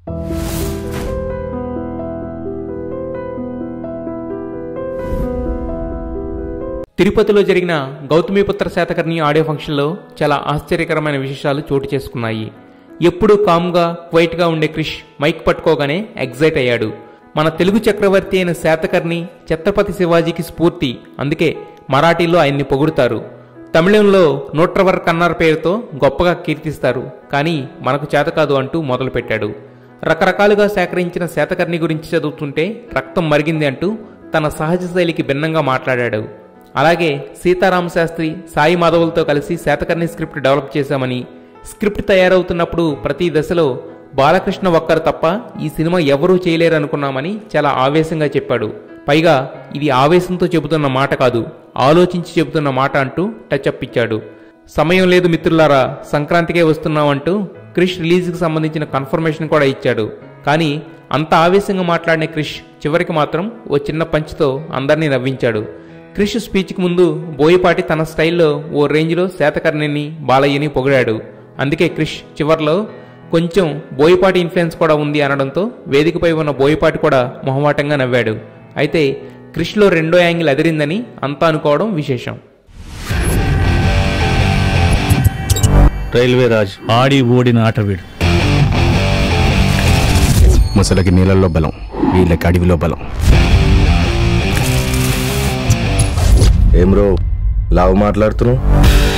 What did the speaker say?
తిరుపతిలో జరిగిన గౌతమిపుత్ర శాతకర్ణి ఆడియో ఫంక్షన్లో చాలా ఆశ్చర్యకరమైన విశేషాలు చోటు చేసుకున్నాయి ఎప్పుడూ కామ్గా క్వైట్గా ఉండే క్రిష్ మైక్ పట్టుకోగానే ఎగ్జైట్ అయ్యాడు మన తెలుగు చక్రవర్తి అయిన శాతకర్ణి ఛత్రపతి శివాజీకి స్ఫూర్తి అందుకే మరాఠీలో ఆయన్ని పొగుడుతారు తమిళంలో నూట్రవర్ కన్నార్ పేరుతో గొప్పగా కీర్తిస్తారు కానీ మనకు చేత కాదు అంటూ మొదలుపెట్టాడు రకరకాలుగా సేకరించిన శాతకర్ణి గురించి చదువుతుంటే రక్తం మరిగింది అంటూ తన సహజ శైలికి భిన్నంగా మాట్లాడాడు అలాగే సీతారామ శాస్త్రి సాయి మాధవులతో కలిసి శాతకర్ణి స్క్రిప్ట్ డెవలప్ చేశామని స్క్రిప్ట్ తయారవుతున్నప్పుడు ప్రతి దశలో బాలకృష్ణ ఒక్కరు తప్ప ఈ సినిమా ఎవరూ చేయలేరు అనుకున్నామని చాలా ఆవేశంగా చెప్పాడు పైగా ఇది ఆవేశంతో చెబుతున్న మాట కాదు ఆలోచించి చెబుతున్న మాట అంటూ టచ్ అప్ ఇచ్చాడు సమయం లేదు మిత్రులారా సంక్రాంతికే వస్తున్నామంటూ క్రిష్ రిలీజ్కి సంబంధించిన కన్ఫర్మేషన్ కూడా ఇచ్చాడు కానీ అంత ఆవేశంగా మాట్లాడిన క్రిష్ చివరికి మాత్రం ఓ చిన్న పంచ్తో అందరినీ నవ్వించాడు క్రిష్ స్పీచ్కి ముందు బోయపాటి తన స్టైల్లో ఓ రేంజ్లో శాతకర్ణిని బాలయ్యని పొగిడాడు అందుకే క్రిష్ చివర్లో కొంచెం బోయపాటి ఇన్ఫ్లుయెన్స్ కూడా ఉంది అనడంతో వేదికపై ఉన్న బోయపాటి కూడా మొహమాటంగా నవ్వాడు అయితే క్రిష్లో రెండో యాంగిల్ అదిరిందని అంతా అనుకోవడం విశేషం రైల్వే రాజ్ ఆడి ఓడిన ఆట వీడు ముసలకి నీళ్ళల్లో బలం వీళ్ళకి అడవిలో బలం ఏం రో లావు మాట్లాడుతున్నావు